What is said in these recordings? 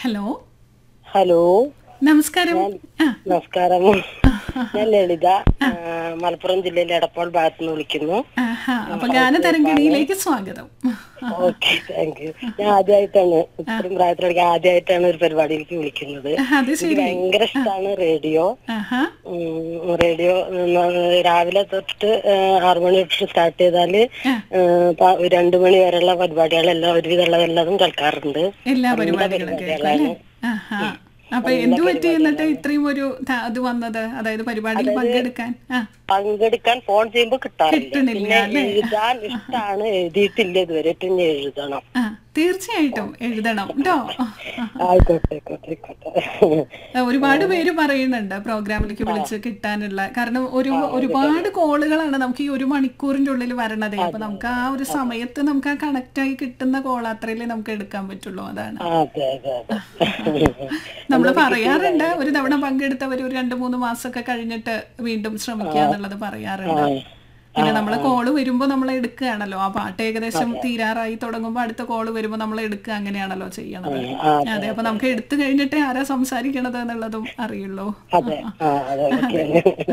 Hello hello നമസ്കാരം ആ നമസ്കാരം ഞാൻ ലളിത ആ, മലപ്പുറം ജില്ലയിലെ എടപ്പാൾ ഭാഗത്ത് നിന്ന് വിളിക്കുന്നു ആഹാ അപ്പൊ ഗാനതരംഗിണിയിലേക്ക് സ്വാഗതം ഓക്കെ താങ്ക് യു ഞാൻ ആദ്യമായിട്ടാണ് ഇത്രയും പ്രായത്തിലേക്ക് ആദ്യമായിട്ടാണ് ഒരു പരിപാടിയിലേക്ക് വിളിക്കുന്നത് അത് എനിക്ക് ശരി ഭയങ്കര ഇഷ്ടമാണ് റേഡിയോ ആഹാ ഉം, റേഡിയോ ഉം, രാവിലെ തൊട്ട് ആ, ആറ് മണി തൊട്ട് സ്റ്റാർട്ട് ചെയ്താല് ആ. ആ, പ- രണ്ടു മണി വരെയുള്ള പരിപാടികളെല്ലാം ഒരുവിധമുള്ളതെല്ലാം കേൾക്കാറുണ്ട് എല്ലാ പരിപാടികളും കേൾക്കും അല്ലേ ആഹാ അപ്പൊ എന്തു പറ്റി എന്നിട്ട് ഇത്രയും ഒരു ത- ഇത് വന്നത് അതായത് പരിപാടിയിൽ പങ്കെടുക്കാൻ ആ പങ്കെടുക്കാൻ ഫോൺ ചെയ്യുമ്പോ കിട്ടാറില്ല കിട്ടണില്ല, പിന്നെ അല്ലേ? എഴുതാൻ ഇഷ്ടാണ് എഴുതിയിട്ടില്ല ഇതുവരെ പിന്നെ എഴുതണം ആ തീർച്ചയായിട്ടും എഴുതണം കേട്ടോ ആയിക്കോട്ടെ ആയിക്കോട്ടെ ആയിക്കോട്ടെ ഒരുപാട് പേര് പറയുന്നുണ്ട് പ്രോഗ്രാമിലേക്ക് വിളിച്ച് കിട്ടാനുള്ള കാരണം ഒരു ഒരുപാട് കോളുകളാണ് നമുക്ക് ഈ ഒരു മണിക്കൂറിന്റെ ഉള്ളിൽ വരണതേ അപ്പൊ നമുക്ക് ആ ഒരു സമയത്ത് നമുക്ക് ആ കണക്ട് ആയി കിട്ടുന്ന കോൾ അത്രയല്ലേ നമുക്ക് എടുക്കാൻ പറ്റുള്ളൂ അതാണ് അതെ അതെ അതെ നമ്മൾ പറയാറുണ്ട് ഒരു തവണ പങ്കെടുത്തവർ ഒരു രണ്ട് മൂന്ന് മാസമൊക്കെ കഴിഞ്ഞിട്ട് വീണ്ടും ശ്രമിക്കുക എന്നുള്ളത് പറയാറുണ്ട് പിന്നെ നമ്മൾ കോള് വരുമ്പോൾ നമ്മൾ എടുക്കുകയാണല്ലോ ആ പാട്ട് ഏകദേശം തീരാറായി തുടങ്ങുമ്പോൾ അടുത്ത കോള് വരുമ്പോൾ നമ്മൾ എടുക്കുക അങ്ങനെയാണല്ലോ ചെയ്യണത് ആ, അതെ അപ്പൊ നമുക്ക് എടുത്തു കഴിഞ്ഞിട്ടേ ആരാ സംസാരിക്കണത് എന്നുള്ളതും അറിയുള്ളൂ അതെ ആ അതെ ഓക്കെ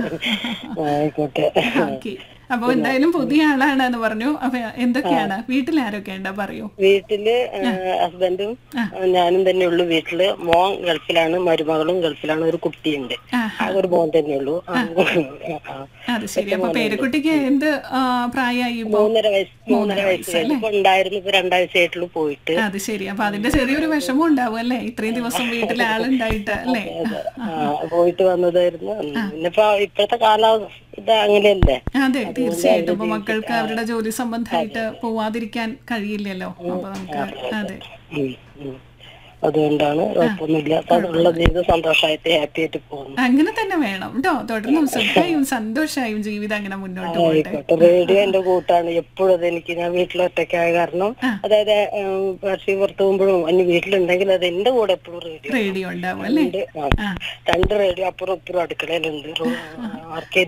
ആയിക്കോട്ടെ ഓക്കെ അപ്പൊ എന്തായാലും പുതിയ ആളാണ് എന്ന് പറഞ്ഞു അപ്പൊ എന്തൊക്കെയാണ് വീട്ടിൽ ആരൊക്കെ ഉണ്ട് പറയൂ വീട്ടില് ഹസ്ബൻഡും ഞാനും തന്നെ ഉള്ളു വീട്ടില് മോൻ ഗൾഫിലാണ് മരുമകളും ഗൾഫിലാണ് ഒരു കുട്ടിയുണ്ട് ആ ആ ഒരു മോൻ തന്നെ ഉള്ളൂ ആ, ആ. അത് ശരി അപ്പൊ പേരക്കുട്ടിക്ക് എന്ത് ആ, പ്രായമായി ഇപ്പൊ മൂന്നര വയസ്സ് മൂന്നര വയസ്സ് കഴിഞ്ഞു ഇപ്പൊ ഉണ്ടായിരുന്നു ഇപ്പൊ രണ്ടാഴ്ചയായിട്ടുള്ളൂ പോയിട്ട് അത് ശരി അപ്പൊ അതിന്റെ ചെറിയൊരു വിഷമം ഉണ്ടാവും അല്ലേ ഇത്രയും ദിവസം വീട്ടിൽ ആളുണ്ടായിട്ട് അല്ലേ ആ, പോയിട്ട് വന്നതായിരുന്നു പിന്നിപ്പോ ഇപ്പോഴത്തെ കാലാവസ്ഥ ഇത് അങ്ങനെയല്ലേ അതെ തീർച്ചയായിട്ടും ഇപ്പൊ മക്കൾക്ക് അവരുടെ ജോലി സംബന്ധമായിട്ട് പോവാതിരിക്കാൻ കഴിയില്ലല്ലോ അപ്പൊ നമുക്ക് അതെ ഉം, ഉം. അതുകൊണ്ടാണ് കുഴപ്പമൊന്നുമില്ല അപ്പൊ അതുള്ള ജീവിതം സന്തോഷമായിട്ട് ഹാപ്പി ആയിട്ട് പോകുന്നു അങ്ങനെ തന്നെ വേണം കേട്ടോ തുടർന്നും സുഖമായും സന്തോഷമായും ജീവിതം അങ്ങനെ മുന്നോട്ട് പോട്ടെ ആയിക്കോട്ടെ റേഡിയോ എന്റെ കൂട്ടാണ് എപ്പോഴും അത് എനിക്ക് ഞാൻ വീട്ടിൽ ഒറ്റയ്ക്കായ കാരണം അതായത് ഉം, പക്ഷി പുറത്തു പോകുമ്പോഴും അനി വീട്ടിലുണ്ടെങ്കിൽ അത് എന്റെ കൂടെ എപ്പോഴും റേഡിയോ റേഡിയോ ഉണ്ടാവും അല്ലേ ഉണ്ട് ആ. രണ്ട് റേഡിയോ അപ്പുറം ഇപ്പുറം അടുക്കളയിലുണ്ട് ആർക്കേരി